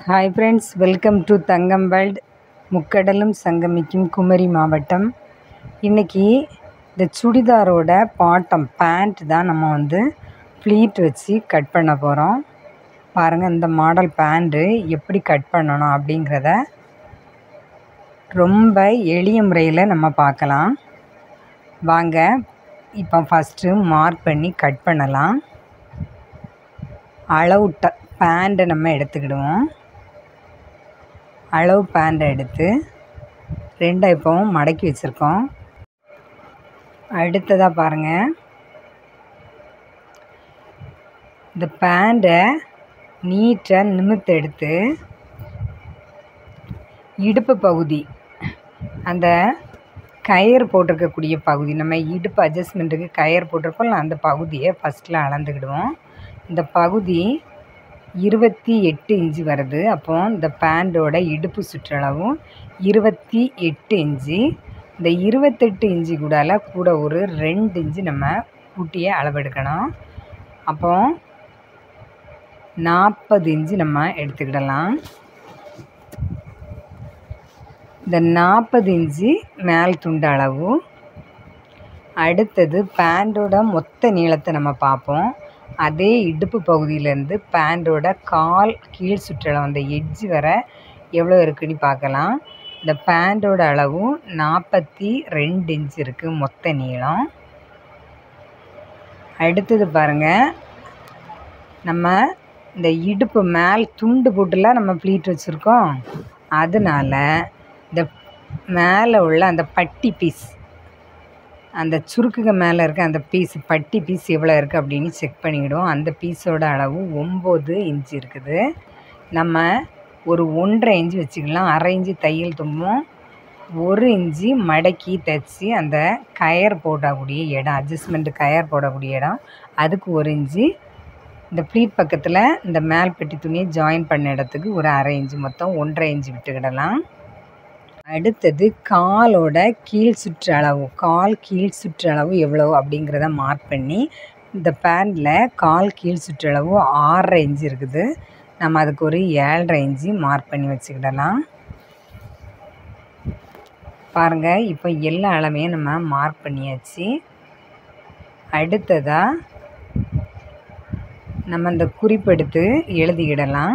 hi friends welcome to Thangam world முக்கடலும் சங்கமிக்கும் குமரி மாவட்டம் இன்றைக்கி இந்த சுடிதாரோட பாட்டம் பேண்ட் தான் நம்ம வந்து ப்ளீட் வச்சு கட் பண்ண போகிறோம் பாருங்கள் இந்த மாடல் பேண்ட்டு எப்படி கட் பண்ணணும் அப்படிங்கிறத ரொம்ப எளிய முறையில் நம்ம பார்க்கலாம் வாங்க இப்போ ஃபஸ்ட்டு மார்க் பண்ணி கட் பண்ணலாம் அளவு ட பேண்ட்டை நம்ம எடுத்துக்கிடுவோம் அளவு பேண்ட்டை எடுத்து ரெண்டை இப்போவும் மடக்கி வச்சுருக்கோம் அடுத்ததாக பாருங்கள் இந்த பேண்ட்டை நீட்டாக நிமித்து எடுத்து இடுப்பு பகுதி அந்த கயிறு போட்டிருக்கக்கூடிய பகுதி நம்ம இடுப்பு அட்ஜஸ்ட்மெண்ட்டுக்கு கயிறு போட்டிருக்கோம்ல அந்த பகுதியை ஃபஸ்ட்டில் அளந்துக்கிடுவோம் இந்த பகுதி இருபத்தி எட்டு இன்ச்சு வருது அப்போ இந்த பேண்ட்டோட இடுப்பு சுற்றளவும் இருபத்தி எட்டு இன்ச்சு இந்த இருபத்தெட்டு இன்ச்சு கூடால கூட ஒரு ரெண்டு இன்ச்சு நம்ம கூட்டியே அளவெடுக்கணும் அப்போ நாற்பது இன்ச்சு நம்ம எடுத்துக்கிடலாம் இந்த நாற்பது இன்ச்சு மேல் துண்டு அளவு அடுத்தது பேண்ட்டோட மொத்த நீளத்தை நம்ம பார்ப்போம் அதே இடுப்பு பகுதியிலேருந்து பேண்ட்டோட கால் கீழ் சுற்றளவு அந்த எட்ஜ் வர எவ்வளோ இருக்குன்னு பார்க்கலாம் இந்த பேண்ட்டோட அளவும் நாற்பத்தி ரெண்டு இன்ச் இருக்குது மொத்த நீளம் அடுத்தது பாருங்கள் நம்ம இந்த இடுப்பு மேல் துண்டு போட்டுலாம் நம்ம ப்ளீட் வச்சுருக்கோம் அதனால் இந்த மேலே உள்ள அந்த பட்டி பீஸ் அந்த சுருக்குக மேலே இருக்க அந்த பீஸ் பட்டி பீஸ் எவ்வளோ இருக்குது அப்படின்னு செக் பண்ணிக்கிடுவோம் அந்த பீஸோட அளவு ஒம்பது இன்ச்சு இருக்குது நம்ம ஒரு ஒன்றரை இன்ச்சு வச்சுக்கலாம் அரை இன்ச்சு தையல் தும்பும் ஒரு இன்ச்சு மடக்கி தைச்சி அந்த கயர் போடக்கூடிய இடம் அட்ஜஸ்ட்மெண்ட்டு கயர் போடக்கூடிய இடம் அதுக்கு ஒரு இன்ச்சு இந்த ப்ளீட் பக்கத்தில் இந்த மேல் பெட்டி துணியை ஜாயின் பண்ண இடத்துக்கு ஒரு அரை இன்ச்சு மொத்தம் ஒன்றரை இன்ச்சு விட்டுக்கிடலாம் அடுத்தது காலோட கீழ் சுற்றளவு கால் கீழ் சுற்றளவு எவ்வளோ அப்படிங்கிறத மார்க் பண்ணி இந்த பேண்டில் கால் கீழ் சுற்றளவு ஆறரை இன்ச்சு இருக்குது நம்ம அதுக்கு ஒரு ஏழரை இன்ச்சு மார்க் பண்ணி வச்சுக்கிடலாம் பாருங்கள் இப்போ எல்லா அளவையும் நம்ம மார்க் பண்ணியாச்சு அடுத்ததாக நம்ம இந்த குறிப்பெடுத்து எழுதிக்கிடலாம்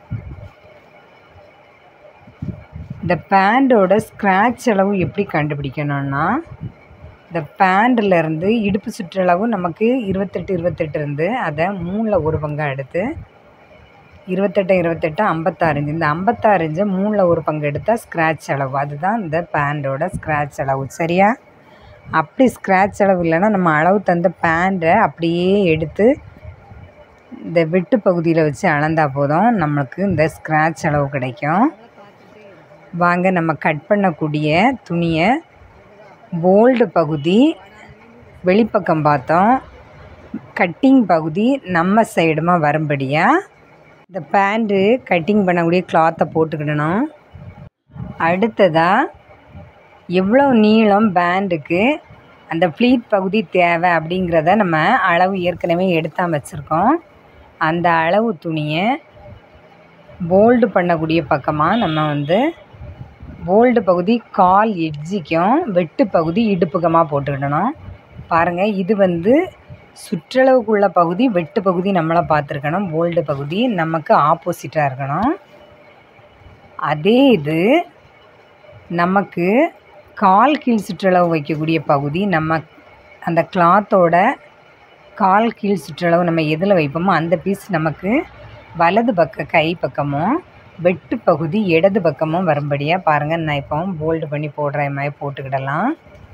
இந்த பேண்ட்டோட ஸ்க்ராட்ச் அளவு எப்படி கண்டுபிடிக்கணும்னா இந்த பேண்ட்லேருந்து இடுப்பு சுற்றளவு நமக்கு இருபத்தெட்டு இருபத்தெட்டு இருந்து அதை மூணில் ஒரு பங்காக எடுத்து இருபத்தெட்டு இருபத்தெட்டு ஐம்பத்தாறு இன்ச்சு இந்த ஐம்பத்தாறு இன்ச்சை மூணில் ஒரு பங்கு எடுத்தால் ஸ்க்ராட்ச் அளவு அதுதான் இந்த பேண்ட்டோட ஸ்க்ராட்ச் அளவு சரியா அப்படி ஸ்க்ராட்ச் அளவு இல்லைன்னா நம்ம அளவு தந்த பேண்ட்டை அப்படியே எடுத்து இந்த வெட்டு பகுதியில் வச்சு அளந்தால் போதும் நம்மளுக்கு இந்த ஸ்க்ராட்ச் அளவு கிடைக்கும் வாங்க நம்ம கட் பண்ணக்கூடிய துணியை போல்டு பகுதி வெளிப்பக்கம் பார்த்தோம் கட்டிங் பகுதி நம்ம சைடுமா வரும்படியாக இந்த பேண்ட்டு கட்டிங் பண்ணக்கூடிய கிளாத்தை போட்டுக்கிடணும் அடுத்ததாக எவ்வளோ நீளம் பேண்டுக்கு அந்த ப்ளீட் பகுதி தேவை அப்படிங்கிறத நம்ம அளவு ஏற்கனவே எடுத்தால் வச்சுருக்கோம் அந்த அளவு துணியை போல்டு பண்ணக்கூடிய பக்கமாக நம்ம வந்து போல்டு பகுதி கால் எட்ஜிக்கும் வெட்டு பகுதி இடுப்புகமாக போட்டுக்கிடணும் பாருங்கள் இது வந்து சுற்றளவுக்குள்ள பகுதி வெட்டு பகுதி நம்மளை பார்த்துருக்கணும் போல்டு பகுதி நமக்கு ஆப்போசிட்டாக இருக்கணும் அதே இது நமக்கு கால் கீழ் சுற்றளவு வைக்கக்கூடிய பகுதி நம்ம அந்த கிளாத்தோட கால் கீழ் சுற்றளவு நம்ம எதில் வைப்போமோ அந்த பீஸ் நமக்கு வலது பக்க கை பக்கமும் வெட்டு பகுதி இடது பக்கமும் வரும்படியாக பாருங்கள் நான் இப்போ போல்டு பண்ணி போடுற மாதிரி போட்டுக்கிடலாம்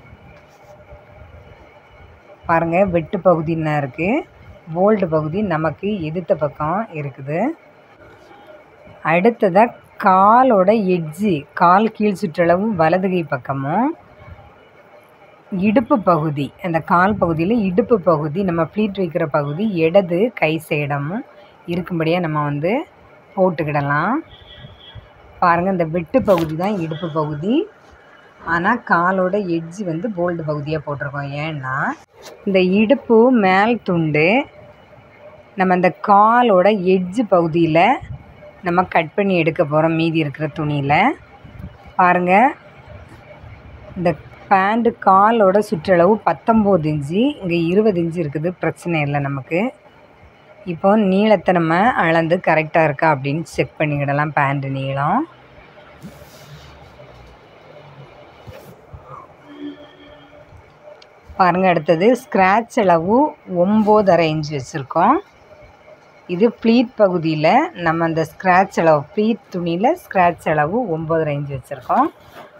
பாருங்கள் வெட்டு பகுதி என்ன இருக்குது போல்டு பகுதி நமக்கு எதிர்த்த பக்கம் இருக்குது அடுத்ததாக காலோட எட்ஜி கால் கீழ் சுற்றளவு வலது கை பக்கமும் இடுப்பு பகுதி அந்த கால் பகுதியில் இடுப்பு பகுதி நம்ம ப்ளீட் வைக்கிற பகுதி இடது கை சைடமும் இருக்கும்படியாக நம்ம வந்து போட்டுக்கிடலாம் பாருங்கள் இந்த வெட்டு பகுதி தான் இடுப்பு பகுதி ஆனால் காலோட எட்ஜி வந்து போல்டு பகுதியாக போட்டிருக்கோம் ஏன்னா இந்த இடுப்பு மேல் துண்டு நம்ம அந்த காலோட எட்ஜு பகுதியில் நம்ம கட் பண்ணி எடுக்க போகிறோம் மீதி இருக்கிற துணியில் பாருங்கள் இந்த பேண்ட்டு காலோட சுற்றளவு பத்தொம்போது இன்ச்சு இங்கே இருபது இன்ச்சு இருக்குது பிரச்சனை இல்லை நமக்கு இப்போ நீளத்தை நம்ம அளந்து கரெக்டாக இருக்கா அப்படின்னு செக் பண்ணிக்கிடலாம் பேண்ட்டு நீளம் பாருங்கள் அடுத்தது ஸ்க்ராட்ச் அளவு ஒம்போதரை இன்ச் வச்சுருக்கோம் இது ப்ளீட் பகுதியில் நம்ம அந்த ஸ்க்ராட்ச் அளவு ப்ளீட் துணியில் ஸ்க்ராட்ச் அளவு ஒம்போதரை இன்ச் வச்சுருக்கோம்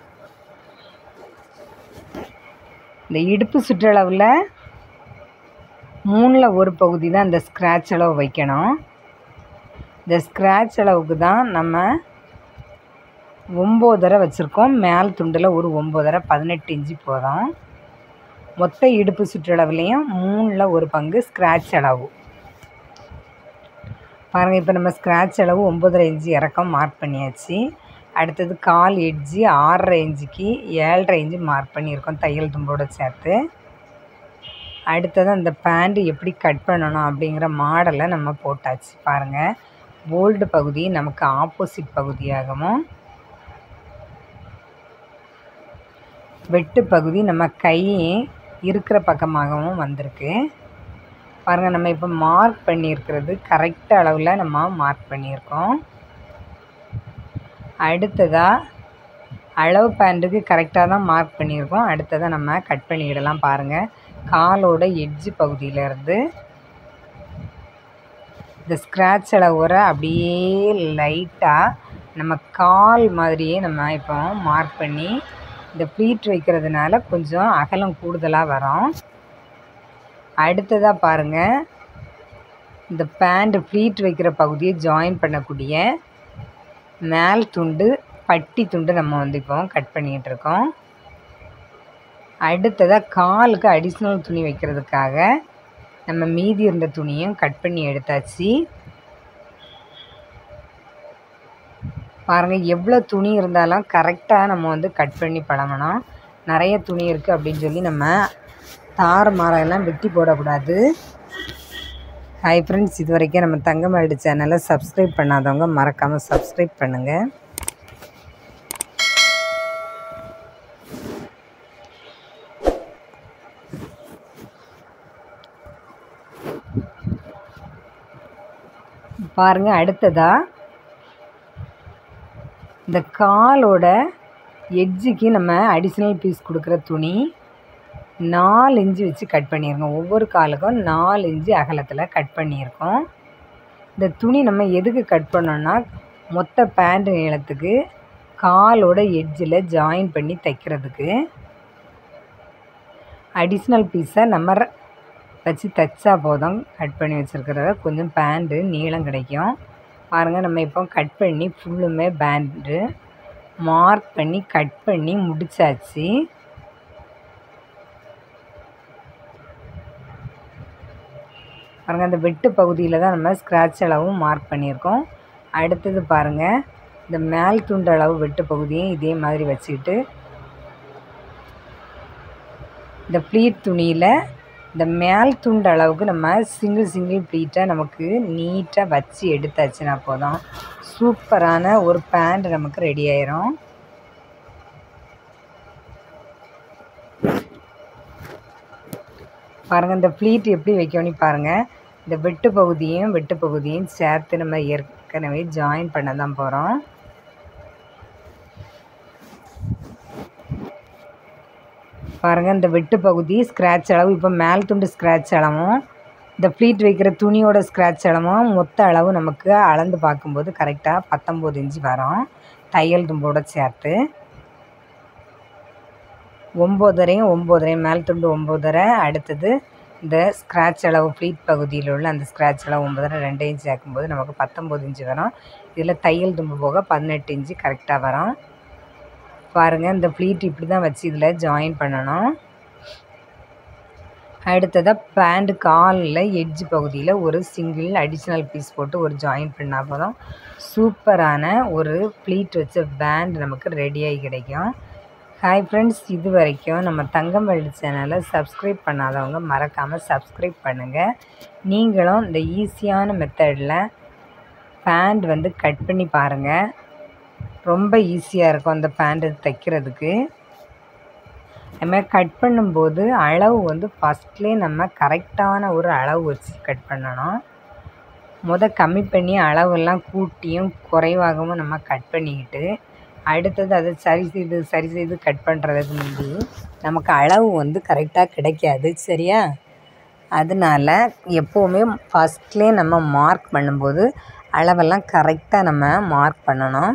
இந்த இடுப்பு சுற்றளவில் மூணில் ஒரு பகுதி தான் இந்த ஸ்க்ராட்ச் அளவு வைக்கணும் இந்த ஸ்க்ராட்ச் அளவுக்கு தான் நம்ம ஒம்போதரை வச்சுருக்கோம் மேல் துண்டில் ஒரு ஒம்போதரை பதினெட்டு இன்ச்சு போதும் மொத்த இடுப்பு சுற்றளவுலேயும் மூணில் ஒரு பங்கு ஸ்க்ராட்ச் அளவு பாருங்கள் இப்போ நம்ம ஸ்க்ராட்ச் அளவு ஒம்பதரை இன்ச்சு இறக்கம் மார்க் பண்ணியாச்சு அடுத்தது கால் எட்ஜி ஆறரை இன்ச்சுக்கு ஏழரை இன்ச்சு மார்க் பண்ணியிருக்கோம் தையல் தும்போடு சேர்த்து அடுத்தது அந்த பேண்ட்டு எப்படி கட் பண்ணணும் அப்படிங்கிற மாடலை நம்ம போட்டாச்சு பாருங்கள் போல்டு பகுதி நமக்கு ஆப்போசிட் பகுதியாகவும் வெட்டு பகுதி நம்ம கை இருக்கிற பக்கமாகவும் வந்திருக்கு பாருங்கள் நம்ம இப்போ மார்க் பண்ணியிருக்கிறது கரெக்ட் அளவில் நம்ம மார்க் பண்ணியிருக்கோம் அடுத்ததாக அளவு பேண்ட்டுக்கு கரெக்டாக தான் மார்க் பண்ணியிருக்கோம் அடுத்ததாக நம்ம கட் பண்ணிவிடலாம் பாருங்கள் காலோட எட்ஜு பகுதியிலேருந்து இந்த ஸ்க்ராட்ச் அளவுரை அப்படியே லைட்டாக நம்ம கால் மாதிரியே நம்ம இப்போ மார்க் பண்ணி இந்த ப்ளீட் வைக்கிறதுனால கொஞ்சம் அகலம் கூடுதலாக வரும் அடுத்ததாக பாருங்கள் இந்த பேண்ட்டு ப்ளீட் வைக்கிற பகுதியை ஜாயின் பண்ணக்கூடிய மேல் துண்டு பட்டி துண்டு நம்ம வந்து இப்போ கட் பண்ணிகிட்டு இருக்கோம் அடுத்ததாக காலுக்கு அடிஷ்னல் துணி வைக்கிறதுக்காக நம்ம மீதி இருந்த துணியும் கட் பண்ணி எடுத்தாச்சு பாருங்கள் எவ்வளோ துணி இருந்தாலும் கரெக்டாக நம்ம வந்து கட் பண்ணி பழகணும் நிறைய துணி இருக்குது அப்படின்னு சொல்லி நம்ம தாறு மாரெல்லாம் வெட்டி போடக்கூடாது ஹாய் ஃப்ரெண்ட்ஸ் இது வரைக்கும் நம்ம தங்கமல்டு சேனலை சப்ஸ்கிரைப் பண்ணாதவங்க மறக்காமல் சப்ஸ்கிரைப் பண்ணுங்கள் பாருங்கள் அடுத்ததாக இந்த காலோட எட்ஜுக்கு நம்ம அடிஷ்னல் பீஸ் கொடுக்குற துணி நாலு இன்ச்சு வச்சு கட் பண்ணியிருக்கோம் ஒவ்வொரு காலுக்கும் நாலு இன்ச்சு அகலத்தில் கட் பண்ணியிருக்கோம் இந்த துணி நம்ம எதுக்கு கட் பண்ணோன்னா மொத்த பேண்ட் நீளத்துக்கு காலோட எட்ஜில் ஜாயின் பண்ணி தைக்கிறதுக்கு அடிஷ்னல் பீஸை நம்ம வச்சு தைச்சா போதும் கட் பண்ணி வச்சுருக்கிறத கொஞ்சம் பேண்ட்டு நீளம் கிடைக்கும் பாருங்கள் நம்ம இப்போ கட் பண்ணி ஃபுல்லுமே பேண்ட்டு மார்க் பண்ணி கட் பண்ணி முடிச்சாச்சு பாருங்கள் அந்த வெட்டு பகுதியில் தான் நம்ம ஸ்க்ராட்ச் அளவும் மார்க் பண்ணியிருக்கோம் அடுத்தது பாருங்கள் இந்த மேல் துண்டு அளவு வெட்டு பகுதியும் இதே மாதிரி வச்சுக்கிட்டு இந்த ப்ளீட் துணியில் இந்த மேல் துண்டு அளவுக்கு நம்ம சிங்கிள் சிங்கிள் ப்ளீட்டை நமக்கு நீட்டாக வச்சு எடுத்தாச்சுன்னா போதும் சூப்பரான ஒரு பேண்ட் நமக்கு ரெடி ஆயிரும் பாருங்கள் இந்த ப்ளீட் எப்படி வைக்கணும்னு பாருங்கள் இந்த வெட்டு பகுதியும் வெட்டு பகுதியும் சேர்த்து நம்ம ஏற்கனவே ஜாயின் பண்ண தான் போகிறோம் பாருங்கள் இந்த வெட்டு பகுதி ஸ்க்ராட்ச் அளவு இப்போ மேல் துண்டு ஸ்க்ராட்ச் அளவும் இந்த ப்ளீட் வைக்கிற துணியோட ஸ்க்ராட்ச் அளவும் மொத்த அளவு நமக்கு அளந்து பார்க்கும்போது கரெக்டாக பத்தொம்போது இன்ச்சு வரும் தையல் தும்போட சேர்த்து ஒம்போதரையும் ஒம்போதரையும் மேல் துண்டு ஒம்போதரை அடுத்தது இந்த ஸ்க்ராட்ச் அளவு ப்ளீட் பகுதியில் உள்ள அந்த ஸ்க்ராட்ச் அளவு ஒம்போதரை ரெண்டு இன்ச் சேர்க்கும்போது நமக்கு பத்தொம்போது இன்ச்சு வரும் இதில் தையல் தும்பு போக பதினெட்டு இன்ச்சு கரெக்டாக வரும் பாருங்கள் இந்த ப்ளீட் இப்படி தான் வச்சு இதில் ஜாயின் பண்ணணும் அடுத்ததாக பேண்ட் காலில் எட்ஜ் பகுதியில் ஒரு சிங்கிள் அடிஷ்னல் பீஸ் போட்டு ஒரு ஜாயின் பண்ணால் போதும் சூப்பரான ஒரு ப்ளீட் வச்ச பேண்ட் நமக்கு ரெடியாகி கிடைக்கும் ஹாய் ஃப்ரெண்ட்ஸ் இது வரைக்கும் நம்ம தங்கமல்லி சேனலை சப்ஸ்கிரைப் பண்ணாதவங்க மறக்காமல் சப்ஸ்கிரைப் பண்ணுங்கள் நீங்களும் இந்த ஈஸியான மெத்தடில் பேண்ட் வந்து கட் பண்ணி பாருங்கள் ரொம்ப ஈஸியாக இருக்கும் அந்த பேண்ட்டு தைக்கிறதுக்கு அதுமாதிரி கட் பண்ணும்போது அளவு வந்து ஃபஸ்ட்லேயே நம்ம கரெக்டான ஒரு அளவு வச்சு கட் பண்ணணும் முத கம்மி பண்ணி அளவெல்லாம் கூட்டியும் குறைவாகவும் நம்ம கட் பண்ணிக்கிட்டு அடுத்தது அதை சரி செய்து சரி செய்து கட் பண்ணுறதுக்கு முந்தி நமக்கு அளவு வந்து கரெக்டாக கிடைக்காது சரியா அதனால எப்போவுமே ஃபஸ்ட்லேயே நம்ம மார்க் பண்ணும்போது அளவெல்லாம் கரெக்டாக நம்ம மார்க் பண்ணணும்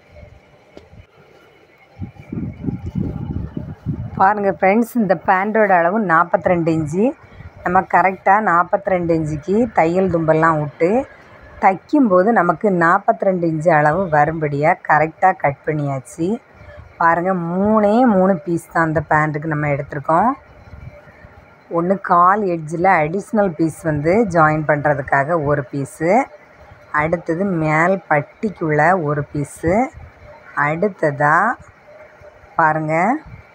பாருங்கள் ஃப்ரெண்ட்ஸ் இந்த பேண்ட்டோட அளவு நாற்பத்தி ரெண்டு இன்ச்சு நம்ம கரெக்டாக நாற்பத்தி ரெண்டு இன்ச்சுக்கு தையல் தும்பெல்லாம் விட்டு தைக்கும்போது நமக்கு நாற்பத்தி ரெண்டு இன்ச்சு அளவு வரும்படியாக கரெக்டாக கட் பண்ணியாச்சு பாருங்கள் மூணே மூணு பீஸ் தான் அந்த பேண்ட்டுக்கு நம்ம எடுத்திருக்கோம் ஒன்று கால் எட்ஜில் அடிஷ்னல் பீஸ் வந்து ஜாயின் பண்ணுறதுக்காக ஒரு பீஸு அடுத்தது மேல் பட்டிக்குள்ளே ஒரு பீஸு அடுத்ததாக பாருங்கள்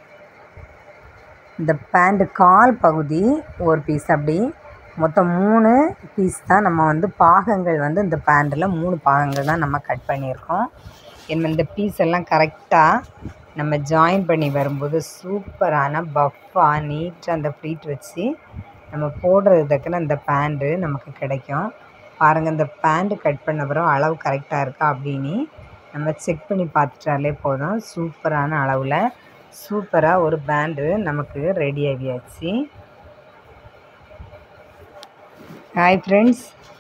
இந்த பேண்ட்டு கால் பகுதி ஒரு பீஸ் அப்படி மொத்தம் மூணு பீஸ் தான் நம்ம வந்து பாகங்கள் வந்து இந்த பேண்ட்டில் மூணு பாகங்கள் தான் நம்ம கட் பண்ணியிருக்கோம் என்ன இந்த பீஸ் எல்லாம் கரெக்டாக நம்ம ஜாயின் பண்ணி வரும்போது சூப்பரான பஃப்பாக நீட்டாக அந்த ஃப்ளீட் வச்சு நம்ம போடுறது தக்கன இந்த பேண்ட்டு நமக்கு கிடைக்கும் பாருங்கள் இந்த பேண்ட்டு கட் பண்ண பிறகு அளவு கரெக்டாக இருக்கா அப்படின்னு நம்ம செக் பண்ணி பார்த்துட்டாலே போதும் சூப்பரான அளவில் சூப்பராக ஒரு பேண்டு நமக்கு ரெடி ஆகியாச்சு ஹாய் ஃப்ரெண்ட்ஸ்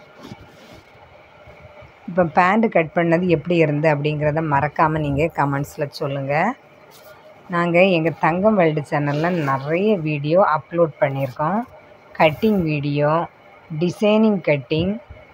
இப்போ பேண்ட்டு கட் பண்ணது எப்படி இருந்து அப்படிங்கிறத மறக்காமல் நீங்கள் கமெண்ட்ஸில் சொல்லுங்கள் நாங்கள் எங்கள் தங்கம் வேர்ல்டு சேனலில் நிறைய வீடியோ அப்லோட் பண்ணியிருக்கோம் cutting video designing cutting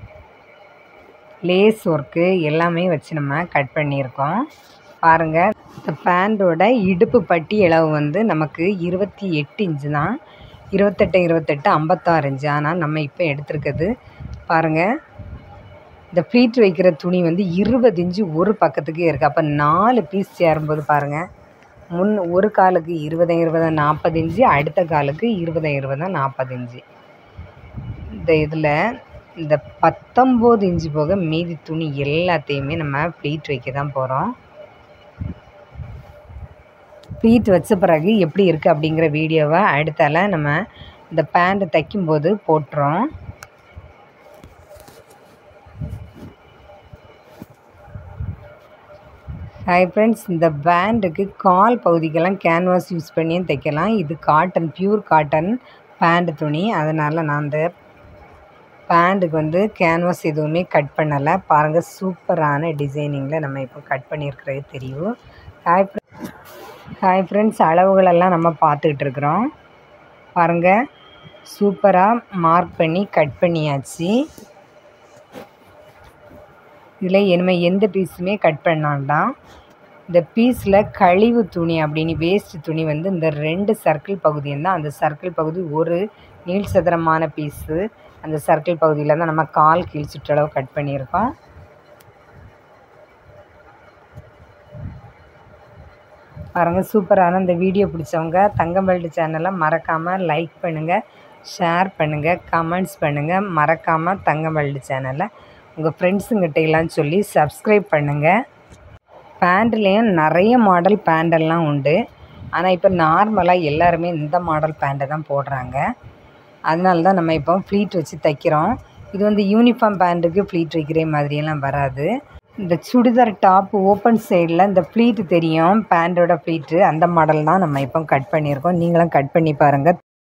lace work எல்லாமே வச்சு நம்ம கட் பண்ணியிருக்கோம் பாருங்கள் இந்த பேண்டோட இடுப்பு பட்டி அளவு வந்து நமக்கு இருபத்தி எட்டு இன்ச்சு தான் இருபத்தெட்டு இருபத்தெட்டு ஐம்பத்தாறு இன்ச்சு ஆனால் நம்ம இப்போ எடுத்திருக்கிறது பாருங்கள் இந்த ப்ளீட் வைக்கிற துணி வந்து இருபது இன்ச்சு ஒரு பக்கத்துக்கே இருக்குது அப்போ நாலு பீஸ் சேரும்போது பாருங்கள் முன் ஒரு காலுக்கு இருபது இருபது நாற்பது இன்ச்சு அடுத்த காலுக்கு இருபது இருபது நாற்பது இன்ச்சு இந்த இதில் இந்த பத்தொம்போது இன்ச்சு போக மீதி துணி எல்லாத்தையுமே நம்ம ப்ளீட் வைக்க தான் போகிறோம் ப்ளீட் வச்ச பிறகு எப்படி இருக்குது அப்படிங்கிற வீடியோவை அடுத்தால நம்ம இந்த பேண்ட்டு தைக்கும்போது போட்டுறோம் ஹாய் ஃப்ரெண்ட்ஸ் இந்த பேண்டுக்கு கால் பகுதிக்கெல்லாம் கேன்வாஸ் யூஸ் பண்ணியும் தைக்கலாம் இது காட்டன் பியூர் காட்டன் பேண்ட் துணி அதனால் நான் அந்த பேண்டுக்கு வந்து கேன்வாஸ் எதுவுமே கட் பண்ணலை பாருங்கள் சூப்பரான டிசைனிங்கில் நம்ம இப்போ கட் பண்ணியிருக்கிறது தெரியும் ஹாய் ஹாய் ஃப்ரெண்ட்ஸ் அளவுகளெல்லாம் நம்ம பார்த்துக்கிட்டு இருக்கிறோம் பாருங்கள் சூப்பராக மார்க் பண்ணி கட் பண்ணியாச்சு இதில் இனிமேல் எந்த பீஸுமே கட் பண்ணாண்டாம் இந்த பீஸில் கழிவு துணி அப்படின்னு வேஸ்ட் துணி வந்து இந்த ரெண்டு சர்க்கிள் பகுதியும் தான் அந்த சர்க்கிள் பகுதி ஒரு நீள் சதுரமான பீஸு அந்த சர்க்கிள் பகுதியில் தான் நம்ம கால் கீழ் சுற்றளவு கட் பண்ணியிருக்கோம் பாருங்கள் சூப்பரான இந்த வீடியோ பிடிச்சவங்க தங்கம் வேல்டு சேனலை மறக்காமல் லைக் பண்ணுங்கள் ஷேர் பண்ணுங்கள் கமெண்ட்ஸ் பண்ணுங்கள் மறக்காமல் தங்கம் வேல்டு சேனலை உங்கள் ஃப்ரெண்ட்ஸுங்கிட்ட எல்லாம் சொல்லி சப்ஸ்கிரைப் பண்ணுங்கள் பேண்ட்லேயும் நிறைய மாடல் பேண்டெல்லாம் உண்டு ஆனால் இப்போ நார்மலாக எல்லாருமே இந்த மாடல் பேண்ட்டை தான் போடுறாங்க அதனால தான் நம்ம இப்போ ஃப்ளீட் வச்சு தைக்கிறோம் இது வந்து யூனிஃபார்ம் பேண்ட்டுக்கு ஃப்ளீட் வைக்கிற மாதிரியெல்லாம் வராது இந்த சுடிதார் டாப் ஓப்பன் சைடில் இந்த ஃப்ளீட்டு தெரியும் பேண்ட்டோட ஃப்ளீட்டு அந்த மாடல் தான் நம்ம இப்போ கட் பண்ணியிருக்கோம் நீங்களும் கட் பண்ணி பாருங்கள்